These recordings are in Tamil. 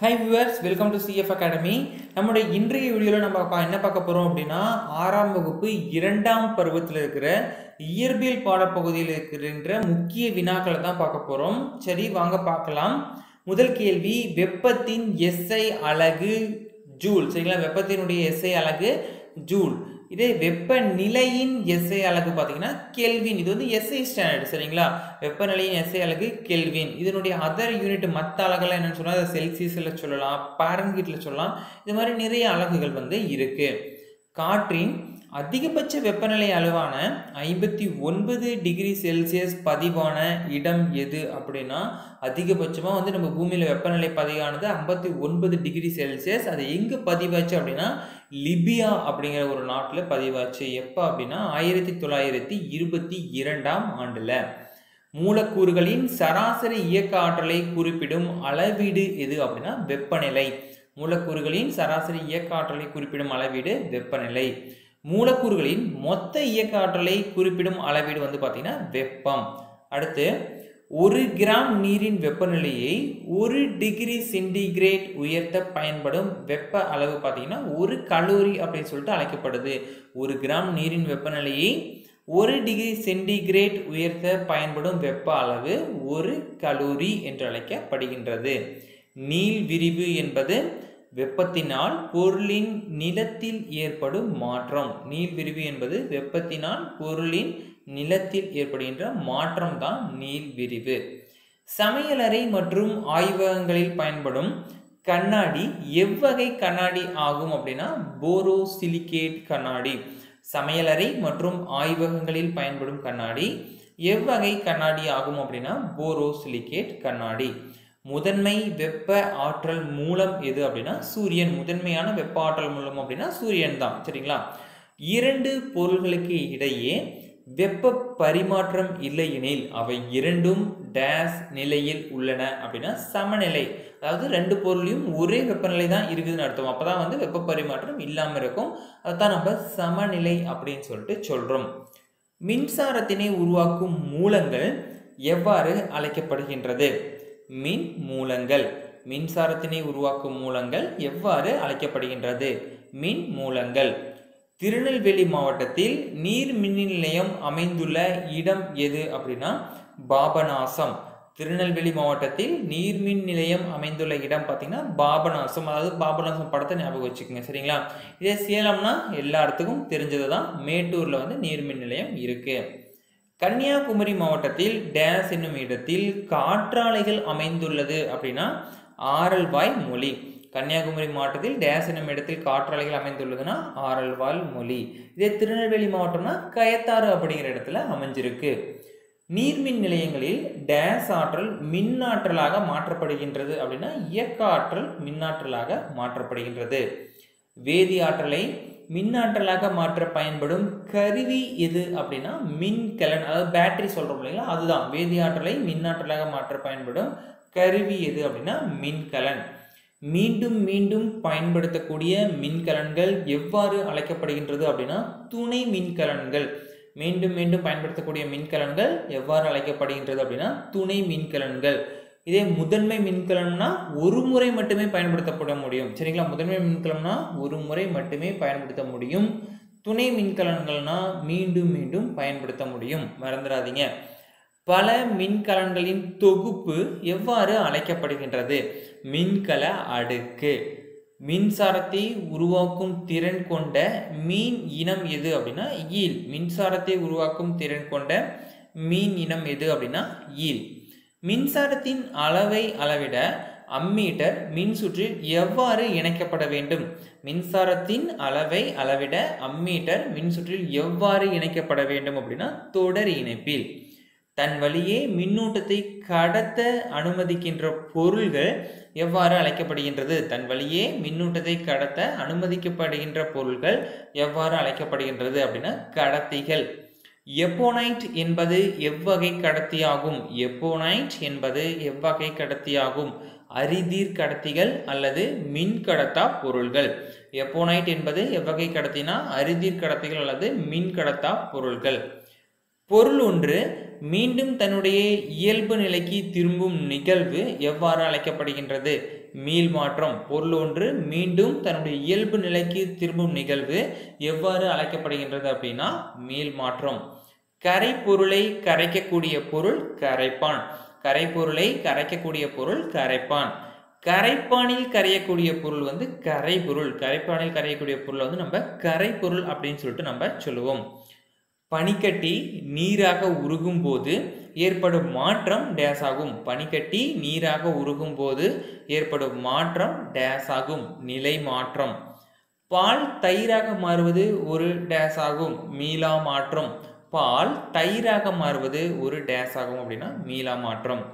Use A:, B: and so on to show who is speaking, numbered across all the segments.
A: high viewers welcome to CF academy நம்முடைய இன்றைய வீடியோவில் நம்ம பா- என்ன பார்க்க போகிறோம் அப்படின்னா ஆறாம் வகுப்பு இரண்டாம் பருவத்தில் இருக்கிற இயற்பியல் பாடப்பகுதியில் இருக்கின்ற முக்கிய வினாக்களை தான் பார்க்க போகிறோம் சரி வாங்க பார்க்கலாம் முதல் கேள்வி வெப்பத்தின் எஸ்ஐ அலகு ஜூல் சரிங்களா வெப்பத்தினுடைய எஸ்ஐ அலகு ஜூல் இதே வெப்பநிலையின் எஸ்ஐ அலகு பார்த்தீங்கன்னா கெல்வின் இது வந்து எஸ்ஐ ஸ்டாண்டர்ட் சரிங்களா வெப்பநிலையின் எஸ்ஐ அலகு கெல்வின் இதனுடைய அதர் யூனிட் மற்ற அலகெல்லாம் என்னன்னு சொன்னால் அதை செல்சியஸில் சொல்லலாம் பாரன்ஹீட்டில் சொல்லலாம் இது மாதிரி நிறைய அலகுகள் வந்து இருக்கு காற்றின் அதிகபட்ச வெப்பநிலை அளவான ஐம்பத்தி ஒன்பது டிகிரி செல்சியஸ் பதிவான இடம் எது அப்படின்னா அதிகபட்சமாக வந்து நம்ம பூமியில் வெப்பநிலை பதிவானது ஐம்பத்தி ஒன்பது டிகிரி செல்சியஸ் அது எங்கே பதிவாச்சு அப்படின்னா லிபியா அப்படிங்கிற ஒரு நாட்டில் பதிவாச்சு எப்போ அப்படின்னா ஆயிரத்தி தொள்ளாயிரத்தி இருபத்தி இரண்டாம் ஆண்டில் மூலக்கூறுகளின் சராசரி இயக்க ஆற்றலை குறிப்பிடும் அளவீடு எது அப்படின்னா வெப்பநிலை மூலக்கூறுகளின் சராசரி இயக்க ஆற்றலை குறிப்பிடும் அளவீடு வெப்பநிலை மூலக்கூறுகளின் மொத்த இயக்க ஆற்றலை குறிப்பிடும் அளவீடு வந்து பார்த்தீங்கன்னா வெப்பம் அடுத்து ஒரு கிராம் நீரின் வெப்பநிலையை ஒரு டிகிரி சென்டிகிரேட் உயர்த்த பயன்படும் வெப்ப அளவு பார்த்தீங்கன்னா ஒரு கலோரி அப்படின்னு சொல்லிட்டு அழைக்கப்படுது ஒரு கிராம் நீரின் வெப்பநிலையை ஒரு டிகிரி சென்டிகிரேட் உயர்த்த பயன்படும் வெப்ப அளவு ஒரு கலோரி என்று அழைக்கப்படுகின்றது நீள் விரிவு என்பது வெப்பத்தினால் பொருளின் நிலத்தில் ஏற்படும் மாற்றம் நீள் விரிவு என்பது வெப்பத்தினால் பொருளின் நிலத்தில் ஏற்படுகின்ற மாற்றம் தான் நீள் விரிவு சமையலறை மற்றும் ஆய்வகங்களில் பயன்படும் கண்ணாடி எவ்வகை கண்ணாடி ஆகும் அப்படின்னா போரோசிலிகேட் கண்ணாடி சமையலறை மற்றும் ஆய்வகங்களில் பயன்படும் கண்ணாடி எவ்வகை கண்ணாடி ஆகும் அப்படின்னா போரோசிலிகேட் கண்ணாடி முதன்மை வெப்ப ஆற்றல் மூலம் எது அப்படின்னா சூரியன் முதன்மையான வெப்ப ஆற்றல் மூலம் அப்படின்னா சூரியன் தான் சரிங்களா இரண்டு பொருள்களுக்கு இடையே வெப்ப பரிமாற்றம் இல்லையெனில் அவை இரண்டும் டேஸ் நிலையில் உள்ளன அப்படின்னா சமநிலை அதாவது ரெண்டு பொருளையும் ஒரே வெப்பநிலை தான் இருக்குதுன்னு அர்த்தம் அப்போ தான் வந்து வெப்ப பரிமாற்றம் இல்லாமல் இருக்கும் அதுதான் நம்ம சமநிலை அப்படின்னு சொல்லிட்டு சொல்கிறோம் மின்சாரத்தினை உருவாக்கும் மூலங்கள் எவ்வாறு அழைக்கப்படுகின்றது மின் மூலங்கள் மின்சாரத்தினை உருவாக்கும் மூலங்கள் எவ்வாறு அழைக்கப்படுகின்றது மின் மூலங்கள் திருநெல்வேலி மாவட்டத்தில் நீர் மின் நிலையம் அமைந்துள்ள இடம் எது அப்படின்னா பாபநாசம் திருநெல்வேலி மாவட்டத்தில் நீர்மின் நிலையம் அமைந்துள்ள இடம் பார்த்தீங்கன்னா பாபநாசம் அதாவது பாபநாசம் படத்தை ஞாபகம் வச்சுக்கோங்க சரிங்களா இதே சேலம்னா எல்லா இடத்துக்கும் தெரிஞ்சது தான் மேட்டூரில் வந்து நீர்மின் நிலையம் இருக்கு கன்னியாகுமரி மாவட்டத்தில் டேஸ் என்னும் இடத்தில் காற்றாலைகள் அமைந்துள்ளது அப்படின்னா ஆரல்வாய் மொழி கன்னியாகுமரி மாவட்டத்தில் டேஸ் என்னும் இடத்தில் காற்றாலைகள் அமைந்துள்ளதுன்னா ஆரல்வாய் மொழி இதே திருநெல்வேலி மாவட்டம்னா கயத்தாறு அப்படிங்கிற இடத்துல அமைஞ்சிருக்கு நீர்மின் நிலையங்களில் டேஸ் ஆற்றல் மின்னாற்றலாக மாற்றப்படுகின்றது அப்படின்னா இயக்க ஆற்றல் மின்னாற்றலாக மாற்றப்படுகின்றது வேதி ஆற்றலை மின்னாற்றலாக மாற்ற பயன்படும் கருவி எது அப்படின்னா மின்கலன் அதாவது பேட்டரி சொல்கிறோம் இல்லைங்களா அதுதான் வேதி ஆற்றலை மின்னாற்றலாக மாற்ற பயன்படும் கருவி எது அப்படின்னா மின்கலன் மீண்டும் மீண்டும் பயன்படுத்தக்கூடிய மின்கலன்கள் எவ்வாறு அழைக்கப்படுகின்றது அப்படின்னா துணை மின்கலன்கள் மீண்டும் மீண்டும் பயன்படுத்தக்கூடிய மின்கலன்கள் எவ்வாறு அழைக்கப்படுகின்றது அப்படின்னா துணை மின்கலன்கள் இதே முதன்மை மின்கலம்னா ஒரு முறை மட்டுமே பயன்படுத்தப்பட முடியும் சரிங்களா முதன்மை மின்கலம்னா ஒரு முறை மட்டுமே பயன்படுத்த முடியும் துணை மின்கலன்கள்னா மீண்டும் மீண்டும் பயன்படுத்த முடியும் மறந்துடாதீங்க பல மின்கலன்களின் தொகுப்பு எவ்வாறு அழைக்கப்படுகின்றது மின்கல அடுக்கு மின்சாரத்தை உருவாக்கும் திறன் கொண்ட மீன் இனம் எது அப்படின்னா ஈல் மின்சாரத்தை உருவாக்கும் திறன் கொண்ட மீன் இனம் எது அப்படின்னா ஈல் மின்சாரத்தின் அளவை அளவிட அம்மீட்டர் மின்சுற்றில் எவ்வாறு இணைக்கப்பட வேண்டும் மின்சாரத்தின் அளவை அளவிட அம்மீட்டர் மின்சுற்றில் எவ்வாறு இணைக்கப்பட வேண்டும் அப்படின்னா தொடர் இணைப்பில் தன் வழியே மின்னூட்டத்தை கடத்த அனுமதிக்கின்ற பொருள்கள் எவ்வாறு அழைக்கப்படுகின்றது தன் வழியே மின்னூட்டத்தை கடத்த அனுமதிக்கப்படுகின்ற பொருள்கள் எவ்வாறு அழைக்கப்படுகின்றது அப்படின்னா கடத்திகள் எப்போனைட் என்பது எவ்வகை கடத்தியாகும் எப்போனைட் என்பது எவ்வகை கடத்தியாகும் அரிதீர் கடத்திகள் அல்லது மின் கடத்தா பொருள்கள் எப்போனைட் என்பது எவ்வகை கடத்தினா அரிதீர் கடத்திகள் அல்லது மின் கடத்தா பொருள்கள் பொருள் ஒன்று மீண்டும் தன்னுடைய இயல்பு நிலைக்கு திரும்பும் நிகழ்வு எவ்வாறு அழைக்கப்படுகின்றது மீள் மாற்றம் பொருள் ஒன்று மீண்டும் தன்னுடைய இயல்பு நிலைக்கு திரும்பும் நிகழ்வு எவ்வாறு அழைக்கப்படுகின்றது அப்படின்னா மீள் மாற்றம் கரைப்பொருளை கரைக்கக்கூடிய பொருள் கரைப்பான் கரைப்பொருளை கரைக்கக்கூடிய பொருள் கரைப்பான் கரைப்பானில் கரையக்கூடிய பொருள் வந்து கரைபொருள் கரைப்பானில் கரையக்கூடிய பொருள் வந்து நம்ம கரைப்பொருள் அப்படின்னு சொல்லிட்டு நம்ம சொல்லுவோம் பனிக்கட்டி நீராக உருகும் போது ஏற்படும் மாற்றம் டேஸ் ஆகும் பனிக்கட்டி நீராக உருகும் போது ஏற்படும் மாற்றம் டேஸ் ஆகும் நிலை மாற்றம் பால் தயிராக மாறுவது ஒரு டேஸ் ஆகும் மீளா மாற்றம் பால் தயிராக மாறுவது ஒரு டேஸ் ஆகும் அப்படின்னா மீளா மாற்றம்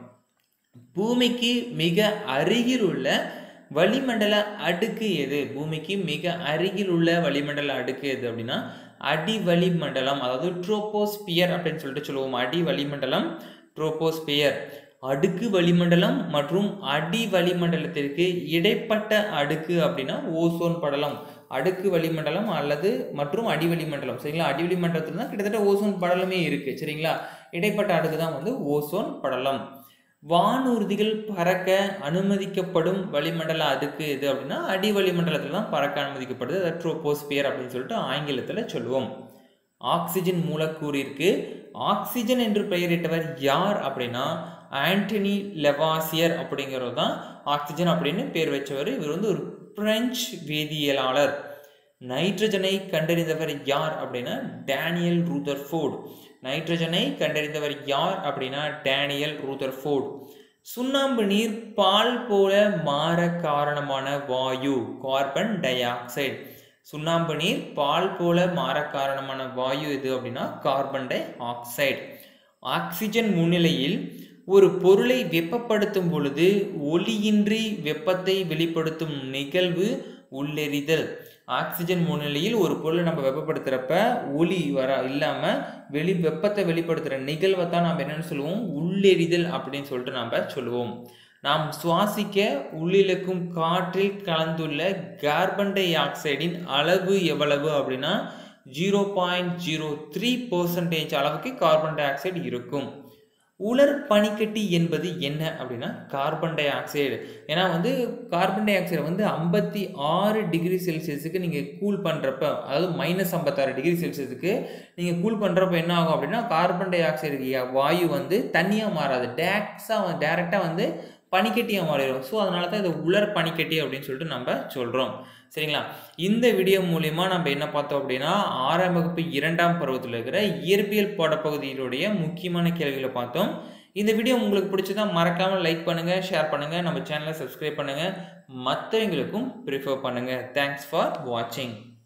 A: பூமிக்கு மிக அருகில் உள்ள வளிமண்டல அடுக்கு எது பூமிக்கு மிக அருகில் உள்ள வளிமண்டல அடுக்கு எது அப்படின்னா அடி வளிமண்டலம் அதாவது ட்ரோபோஸ்பியர் அப்படின்னு சொல்லிட்டு சொல்லுவோம் அடி வளிமண்டலம் ட்ரோபோஸ்பியர் அடுக்கு வளிமண்டலம் மற்றும் அடி வளிமண்டலத்திற்கு இடைப்பட்ட அடுக்கு அப்படின்னா ஓசோன் படலம் அடுக்கு வளிமண்டலம் அல்லது மற்றும் அடி வளிமண்டலம் சரிங்களா அடி வளிமண்டலத்தில் தான் கிட்டத்தட்ட ஓசோன் படலமே இருக்கு சரிங்களா இடைப்பட்ட அடுக்கு தான் வந்து ஓசோன் படலம் வானூர்திகள் பறக்க அனுமதிக்கப்படும் வளிமண்டல அடுக்கு எது அப்படின்னா அடி வளிமண்டலத்தில் தான் பறக்க அனுமதிக்கப்படுது அதை ட்ரோபோஸ்பியர் அப்படின்னு சொல்லிட்டு ஆங்கிலத்தில் சொல்லுவோம் ஆக்சிஜன் மூலக்கூறிற்கு ஆக்சிஜன் என்று பெயரிட்டவர் யார் அப்படின்னா ஆண்டனி லெவாசியர் அப்படிங்கிறது தான் ஆக்சிஜன் அப்படின்னு பேர் வச்சவர் இவர் வந்து ஒரு பிரெஞ்சு வேதியியலாளர் நைட்ரஜனை கண்டறிந்தவர் யார் அப்படின்னா டேனியல் ரூதர்ஃபோர்டு நைட்ரஜனை கண்டறிந்தவர் யார் அப்படின்னா டேனியல் ரூதர்ஃபோர்டு சுண்ணாம்பு நீர் பால் போல மாற காரணமான வாயு கார்பன் டை ஆக்சைடு சுண்ணாம்பு நீர் பால் போல மாற காரணமான வாயு எது அப்படின்னா கார்பன் டை ஆக்சைடு ஆக்சிஜன் முன்னிலையில் ஒரு பொருளை வெப்பப்படுத்தும் பொழுது ஒளியின்றி வெப்பத்தை வெளிப்படுத்தும் நிகழ்வு உள்ளெறிதல் ஆக்சிஜன் முன்னிலையில் ஒரு பொருளை நம்ம வெப்பப்படுத்துகிறப்ப ஒளி வர இல்லாமல் வெளி வெப்பத்தை வெளிப்படுத்துகிற நிகழ்வை தான் நம்ம என்னென்னு சொல்லுவோம் உள்ளெறிதல் அப்படின்னு சொல்லிட்டு நம்ம சொல்லுவோம் நாம் சுவாசிக்க உள்ளிழுக்கும் காற்றில் கலந்துள்ள கார்பன் டை ஆக்சைடின் அளவு எவ்வளவு அப்படின்னா zero point zero three percentage அளவுக்கு கார்பன் டை ஆக்சைடு இருக்கும் உலர் பனிக்கட்டி என்பது என்ன அப்படின்னா கார்பன் டை ஆக்சைடு ஏன்னா வந்து கார்பன் டை ஆக்சைடு வந்து ஐம்பத்தி ஆறு டிகிரி செல்சியஸுக்கு நீங்கள் கூல் பண்ணுறப்ப அதாவது மைனஸ் ஐம்பத்தாறு டிகிரி செல்சியஸுக்கு நீங்கள் கூல் பண்ணுறப்ப என்ன ஆகும் அப்படின்னா கார்பன் டை ஆக்சைடு வாயு வந்து தண்ணியாக மாறாது டேக்ஸாக டேரெக்டாக வந்து பனிக்கட்டியாக மாறிடும் ஸோ அதனால தான் இது உலர் பனிக்கட்டி அப்படின்னு சொல்லிட்டு நம்ம சொல்கிறோம் சரிங்களா இந்த வீடியோ மூலிமா நம்ம என்ன பார்த்தோம் அப்படின்னா ஆறாம் வகுப்பு இரண்டாம் பருவத்தில் இருக்கிற இயற்பியல் பாடப்பகுதியிலுடைய முக்கியமான கேள்விகளை பார்த்தோம் இந்த வீடியோ உங்களுக்கு பிடிச்சதா மறக்காமல் லைக் பண்ணுங்கள் ஷேர் பண்ணுங்கள் நம்ம சேனலை சப்ஸ்கிரைப் பண்ணுங்கள் மற்றவங்களுக்கும் ப்ரிஃபர் பண்ணுங்கள் தேங்க்ஸ் ஃபார் வாட்சிங்